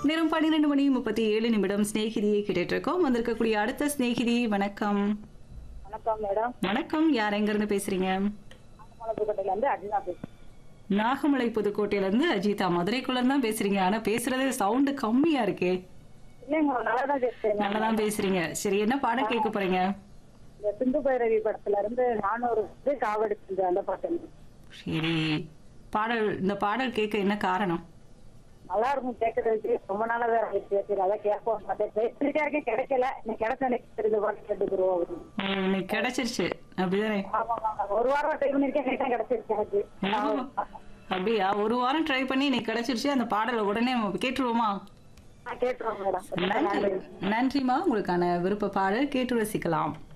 நேரம் பன்னிரெண்டு மணி முப்பத்தி ஏழு நிமிடம் சிநேகிதியை கேட்டுட்டு இருக்கோம் வந்திருக்கக்கூடிய அடுத்த சிநேகிதி வணக்கம் வணக்கம் மேடம் வணக்கம் யார் எங்க இருந்து பேசுறீங்க ஆனமலைப்புக்கோட்டையில இருந்து அர்ஜுனா பேசுறேன் நாகமலை புதுக்கோட்டையில இருந்து அஜிதா மதுரைக்குள்ள தான் பேசுறீங்க ஆனா பேசுறது சவுண்ட் கம்மியா இருக்கே இல்லைங்க நல்லா தான் பேசுறேன் நல்லா தான் பேசுறீங்க சரி என்ன பாடம் கேட்க போறீங்க இந்த சிந்து பைரவி படத்துல இருந்து நானூறு வந்து காவடி செஞ்ச அந்த பாட்டு சரி பாடல் இந்த பாடல் கேட்க என்ன காரணம் நல்லா இருக்கும் கேட்கறதுக்கு ரொம்ப நாளா வேற ஆயிடுச்சு சரி அதான் கேட்போம் பார்த்தேன் பேசிட்டே இருக்கேன் கிடைக்கல நீ கிடைச்ச எனக்கு தெரிஞ்ச பாட்டு கேட்டுக்கிறோம் அப்படின்னு. உங்களுக்கு இன்னைக்கு கிடைச்சிருச்சு அப்படிதானே ஆமா ஆமா ஒரு வாரம் ட்ரை பண்ணிருக்கேன் கேட்டா கிடைச்சிருச்சு எனக்கு ஆமா. அப்படியா ஒரு வாரம் ட்ரை பண்ணி இன்னைக்கு கிடைச்சிருச்சு அந்த பாடலை உடனே நம்ம கேட்டுருவோமா நான் கேட்டுருவோம் மேடம் நன்றி நன்றிமா உங்களுக்கான விருப்ப பாடல் கேட்டு ரசிக்கலாம்